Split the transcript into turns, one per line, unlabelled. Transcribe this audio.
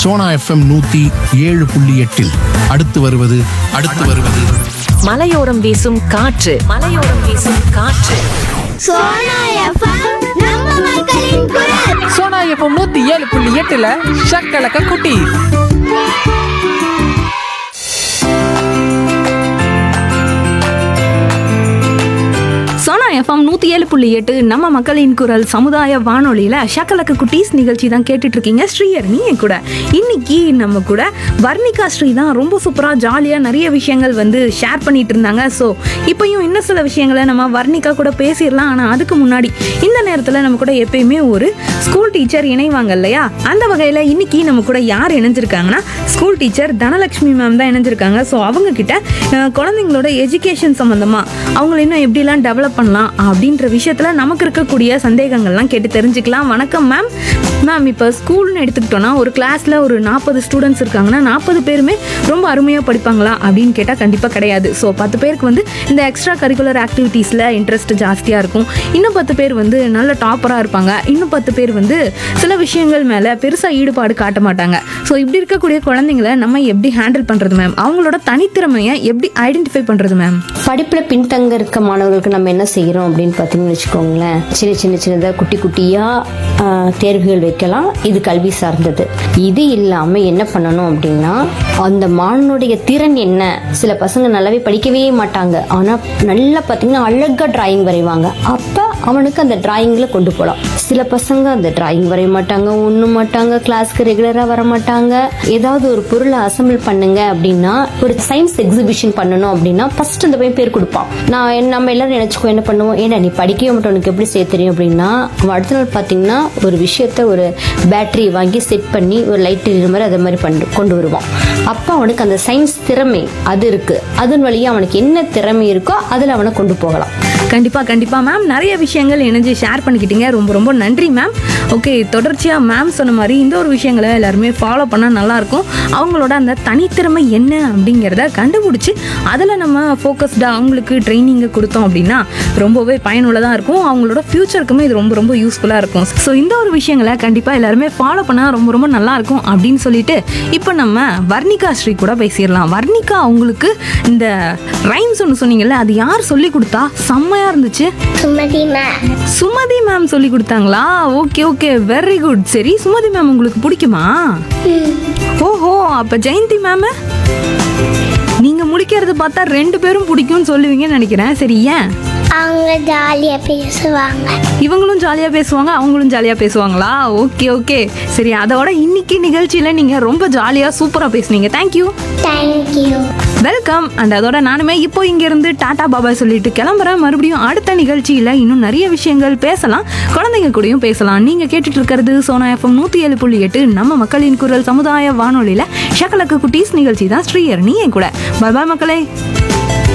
Sona FM நூத்தி ஏழு புள்ளி எட்டில் அடுத்து வருவது அடுத்து வருவது
மலையோரம் வீசும் காற்று மலையோரம் வீசும் காற்று
சோனா எஃப்எம் நம்ம மக்களின் குரல்
சோனா எஃப்எம் நூத்தி ஏழு புள்ளி எட்டுல ஷக்கலக்க குட்டி
சோனா எஃப்எம் நூற்றி ஏழு புள்ளி எட்டு நம்ம மக்களின் குரல் சமுதாய வானொலியில் ஷக்கலக்கு குட்டீஸ் நிகழ்ச்சி தான் கேட்டுட்டு இருக்கீங்க ஸ்ரீயர்னி என் கூட இன்னைக்கு நம்ம கூட வர்ணிகா ஸ்ரீ தான் ரொம்ப சூப்பராக ஜாலியாக நிறைய விஷயங்கள் வந்து ஷேர் பண்ணிட்டு இருந்தாங்க ஸோ இப்பயும் இன்னும் சில விஷயங்களை நம்ம வர்ணிகா கூட பேசிடலாம் ஆனால் அதுக்கு முன்னாடி இந்த நேரத்தில் நம்ம கூட எப்பயுமே ஒரு ஸ்கூல் டீச்சர் இணைவாங்க இல்லையா அந்த வகையில் இன்னைக்கு நம்ம கூட யார் இணைஞ்சிருக்காங்கன்னா ஸ்கூல் டீச்சர் தனலட்சுமி மேம் தான் இணைஞ்சிருக்காங்க ஸோ அவங்க கிட்ட அஹ், குழந்தைங்களோட எஜுகேஷன் சம்மந்தமாக அவங்கள இன்னும் எப்படிலாம் டெவலப் பண்ணலாம் அப்படின்ற விஷயத்தில் நமக்கு இருக்கக்கூடிய சந்தேகங்கள்லாம் கேட்டு தெரிஞ்சுக்கலாம் வணக்கம் மேம் மேம் இப்போ ஸ்கூல்னு எடுத்துக்கிட்டோன்னா ஒரு கிளாஸில் ஒரு நாற்பது ஸ்டூடெண்ட்ஸ் இருக்காங்கன்னா நாற்பது பேருமே ரொம்ப அருமையாக படிப்பாங்களா அப்படின்னு கேட்டால் கண்டிப்பாக கிடையாது ஸோ பத்து பேருக்கு வந்து இந்த எக்ஸ்ட்ரா கரிக்குலர் ஆக்டிவிட்டீஸில் இன்ட்ரெஸ்ட் ஜாஸ்தியாக இருக்கும் இன்னும் பத்து பேர் வந்து நல்ல டாப்பராக இருப்பாங்க இன்னும் பத்து பேர் வந்து சில விஷயங்கள் மேலே பெருசாக ஈடுபாடு காட்ட மாட்டாங்க ஸோ இப்படி இருக்கக்கூடிய குழந்தைங்களை நம்ம எப்படி ஹேண்டில் பண்ணுறது மேம் அவங்களோட தனித்திறமையை எப்படி ஐடென்டிஃபை பண்ணுறது மேம்
படிப்பில் பின்தங்க இருக்க மாணவர்களுக்கு நம்ம என்ன செய்கிறோம் அப்படின்னு பார்த்தீங்கன்னு வச்சுக்கோங்களேன் சின்ன சின்ன சின்னதாக குட்டி குட்டியாக தேர்வுகள் வைக்கலாம் இது கல்வி சார்ந்தது இது இல்லாமல் என்ன பண்ணணும் அப்படின்னா அந்த மாணவனுடைய திறன் என்ன சில பசங்க நல்லாவே படிக்கவே மாட்டாங்க ஆனால் நல்லா பார்த்தீங்கன்னா அழகாக டிராயிங் வரைவாங்க அப்போ அவனுக்கு அந்த டிராயிங்கில் கொண்டு போகலாம் சில பசங்க அந்த டிராயிங் வரைய மாட்டாங்க ஒன்றும் மாட்டாங்க கிளாஸ்க்கு ரெகுலராக வர மாட்டாங்க ஏதாவது ஒரு பொருளை அசம்பிள் பண்ணுங்க அப்படின்னா ஒரு சயின்ஸ் எக்ஸிபிஷன் பண்ணணும் அப்படின்னா ஃபர்ஸ்ட் அந்த பையன் பேர் கொடுப்பான் நான் என்ன- நம்ம எல்லாரும் நினைச்சுக்கோ என்ன பண்ணுவோம் ஏன்னா நீ படிக்கவே மாட்டோம் உனக்கு எப்படி செய்ய தெரியும் அப்படின்னா அவன் அடுத்த நாள் பார்த்தீங்கன்னா ஒரு விஷயத்த ஒரு பேட்டரி வாங்கி செட் பண்ணி ஒரு லைட் எரியுற மாதிரி அதை மாதிரி பண்ணி கொண்டு வருவான் அப்போ அவனுக்கு அந்த சயின்ஸ் திறமை அது இருக்கு அதன் வழியா அவனுக்கு என்ன திறமை இருக்கோ அதில் அவனை கொண்டு போகலாம்
கண்டிப்பாக கண்டிப்பாக மேம் நிறைய விஷயங்கள் இணைஞ்சு ஷேர் பண்ணிக்கிட்டீங்க ரொம்ப ரொம்ப நன்றி மேம் ஓகே தொடர்ச்சியாக மேம் சொன்ன மாதிரி இந்த ஒரு விஷயங்களை எல்லாருமே ஃபாலோ பண்ணால் நல்லாயிருக்கும் அவங்களோட அந்த தனித்திறமை என்ன அப்படிங்கிறத கண்டுபிடிச்சி அதில் நம்ம ஃபோக்கஸ்டாக அவங்களுக்கு ட்ரைனிங்கை கொடுத்தோம் அப்படின்னா ரொம்பவே பயனுள்ளதாக இருக்கும் அவங்களோட ஃப்யூச்சருக்குமே இது ரொம்ப ரொம்ப யூஸ்ஃபுல்லாக இருக்கும் ஸோ இந்த ஒரு விஷயங்களை கண்டிப்பாக எல்லாருமே ஃபாலோ பண்ணால் ரொம்ப ரொம்ப நல்லா இருக்கும் அப்படின்னு சொல்லிட்டு இப்போ நம்ம வர்ணிகா ஸ்ரீ கூட பேசிடலாம் வர்ணிகா அவங்களுக்கு இந்த ரைம்ஸ் ஒன்று சொன்னீங்கல்ல அது யார் சொல்லி கொடுத்தா செம்மையா இருந்துச்சு
சுமதி மேம்
சுமதி மேம் சொல்லி கொடுத்தாங்களா ஓகே ஓகே வெரி குட் சரி சுமதி மேம் உங்களுக்கு பிடிக்குமா ஓஹோ அப்ப ஜெயந்தி மேம் நீங்க முடிக்கிறது பார்த்தா ரெண்டு பேரும் பிடிக்கும்னு சொல்லுவீங்கன்னு நினைக்கிறேன் சரி ஏன்
அவங்க ஜாலியா பேசுவாங்க
இவங்களும் ஜாலியாக பேசுவாங்க அவங்களும் ஜாலியாக பேசுவாங்களா ஓகே ஓகே சரி அதோட இன்னைக்கு நிகழ்ச்சியில் நீங்கள் ரொம்ப ஜாலியாக சூப்பராக பேசுனீங்க தேங்க்யூ
தேங்க்யூ
வெல்கம் அண்ட் அதோட நானுமே இப்போ இங்கேருந்து டாடா பாபாய் சொல்லிட்டு கிளம்புறேன் மறுபடியும் அடுத்த நிகழ்ச்சியில் இன்னும் நிறைய விஷயங்கள் பேசலாம் குழந்தைங்க கூடயும் பேசலாம் நீங்கள் கேட்டுட்டு இருக்கிறது சோனா எஃப்எம் நூற்றி ஏழு புள்ளி எட்டு நம்ம மக்களின் குரல் சமுதாய வானொலியில் ஷக்கலக்கு குட்டீஸ் நிகழ்ச்சி தான் ஸ்ரீயர் நீ என் கூட பாய் பாய் மக்களே